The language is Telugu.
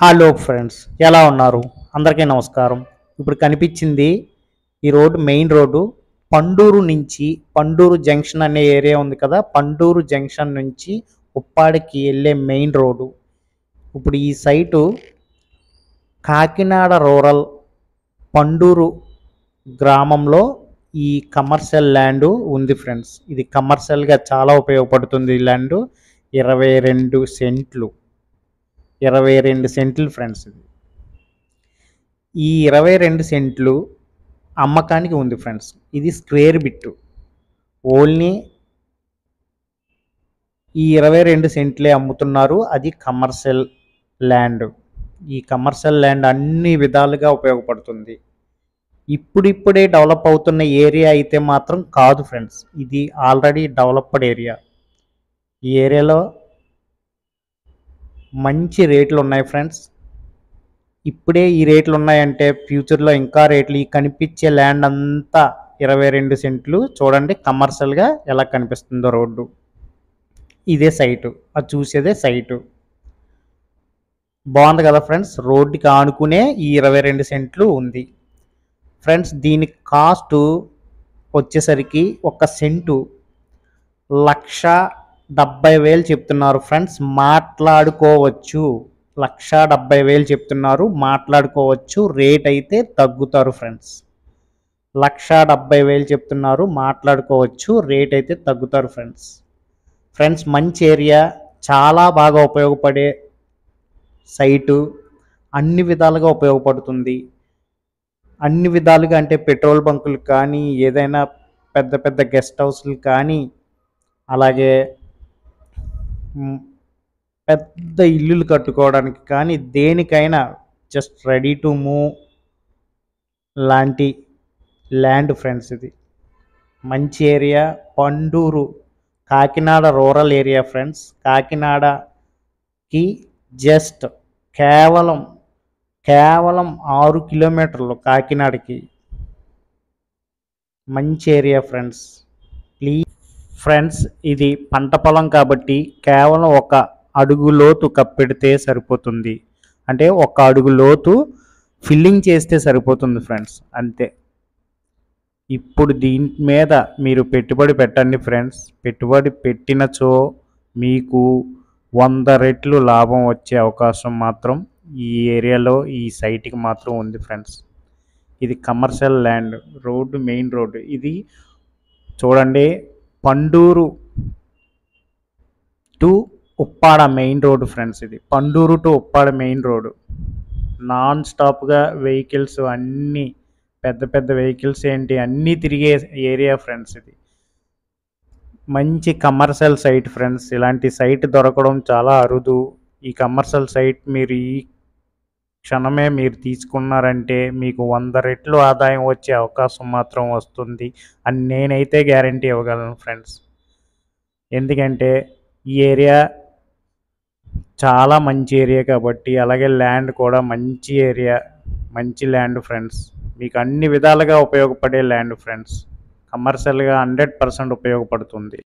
హలో ఫ్రెండ్స్ ఎలా ఉన్నారు అందరికీ నమస్కారం ఇప్పుడు కనిపించింది ఈ రోడ్డు మెయిన్ రోడ్డు పండూరు నుంచి పండూరు జంక్షన్ అనే ఏరియా ఉంది కదా పండూరు జంక్షన్ నుంచి ఉప్పాడికి వెళ్ళే మెయిన్ రోడ్డు ఇప్పుడు ఈ సైటు కాకినాడ రూరల్ పండూరు గ్రామంలో ఈ కమర్షియల్ ల్యాండ్ ఉంది ఫ్రెండ్స్ ఇది కమర్షియల్గా చాలా ఉపయోగపడుతుంది ఈ ల్యాండ్ ఇరవై రెండు సెంట్లు ఇరవై రెండు సెంట్లు ఫ్రెండ్స్ ఇది ఈ ఇరవై రెండు సెంట్లు అమ్మకానికి ఉంది ఫ్రెండ్స్ ఇది స్క్వేర్ బిట్ ఓన్లీ ఈ ఇరవై రెండు సెంట్లే అమ్ముతున్నారు అది కమర్షియల్ ల్యాండ్ ఈ కమర్షియల్ ల్యాండ్ అన్ని విధాలుగా ఉపయోగపడుతుంది ఇప్పుడిప్పుడే డెవలప్ అవుతున్న ఏరియా అయితే మాత్రం కాదు ఫ్రెండ్స్ ఇది ఆల్రెడీ డెవలప్డ్ ఏరియా ఈ ఏరియాలో మంచి రేట్లు ఉన్నాయి ఫ్రెండ్స్ ఇప్పుడే ఈ రేట్లు ఉన్నాయంటే ఫ్యూచర్లో ఇంకా రేట్లు ఈ కనిపించే ల్యాండ్ అంతా ఇరవై రెండు సెంట్లు చూడండి కమర్షియల్గా ఎలా కనిపిస్తుందో రోడ్డు ఇదే సైటు అది చూసేదే సైటు బాగుంది కదా ఫ్రెండ్స్ రోడ్డుకి ఆనుకునే ఈ ఇరవై రెండు సెంట్లు ఉంది ఫ్రెండ్స్ దీని కాస్ట్ వచ్చేసరికి ఒక సెంటు లక్ష డెబ్బై వేలు చెప్తున్నారు ఫ్రెండ్స్ మాట్లాడుకోవచ్చు లక్ష డెబ్బై వేలు చెప్తున్నారు మాట్లాడుకోవచ్చు రేట్ అయితే తగ్గుతారు ఫ్రెండ్స్ లక్ష డెబ్బై వేలు చెప్తున్నారు మాట్లాడుకోవచ్చు రేట్ అయితే తగ్గుతారు ఫ్రెండ్స్ ఫ్రెండ్స్ మంచి ఏరియా చాలా బాగా ఉపయోగపడే సైటు అన్ని విధాలుగా ఉపయోగపడుతుంది అన్ని విధాలుగా అంటే పెట్రోల్ బంకులు కానీ ఏదైనా పెద్ద పెద్ద గెస్ట్ హౌస్లు కానీ అలాగే మ్, పెద్ద ఇల్లులు కట్టుకోవడానికి కానీ దేనికైనా జస్ట్ రెడీ టు మూవ్ లాంటి ల్యాండ్ ఫ్రెండ్స్ ఇది మంచి area Panduru Kakinada rural area friends కాకినాడకి జస్ట్ కేవలం కేవలం ఆరు కిలోమీటర్లు కాకినాడకి మంచి ఏరియా ఫ్రెండ్స్ ప్లీజ్ ఫ్రెండ్స్ ఇది పంట పొలం కాబట్టి కేవలం ఒక అడుగు లోతు కప్పెడితే సరిపోతుంది అంటే ఒక అడుగు లోతు ఫిల్లింగ్ చేస్తే సరిపోతుంది ఫ్రెండ్స్ అంతే ఇప్పుడు దీని మీద మీరు పెట్టుబడి పెట్టండి ఫ్రెండ్స్ పెట్టుబడి పెట్టినచో మీకు వంద రెట్లు లాభం వచ్చే అవకాశం మాత్రం ఈ ఏరియాలో ఈ సైట్కి మాత్రం ఉంది ఫ్రెండ్స్ ఇది commercial land road main road ఇది చూడండి Panduru to Uppada main road friends ఇది Panduru to Uppada main road non స్టాప్గా వెహికల్స్ అన్నీ పెద్ద పెద్ద వెహికల్స్ ఏంటి అన్నీ తిరిగే ఏరియా ఫ్రెండ్స్ ఇది మంచి కమర్షియల్ సైట్ ఫ్రెండ్స్ ఇలాంటి సైట్ దొరకడం చాలా అరుదు ఈ కమర్షియల్ సైట్ మీరు ఈ క్షణమే మీరు తీసుకున్నారంటే మీకు వంద రెట్లు ఆదాయం వచ్చే అవకాశం మాత్రం వస్తుంది అని నేనైతే గ్యారంటీ ఇవ్వగలను ఫ్రెండ్స్ ఎందుకంటే ఈ ఏరియా చాలా మంచి ఏరియా కాబట్టి అలాగే ల్యాండ్ కూడా మంచి ఏరియా మంచి ల్యాండ్ ఫ్రెండ్స్ మీకు అన్ని విధాలుగా ఉపయోగపడే ల్యాండ్ ఫ్రెండ్స్ కమర్షియల్గా హండ్రెడ్ పర్సెంట్ ఉపయోగపడుతుంది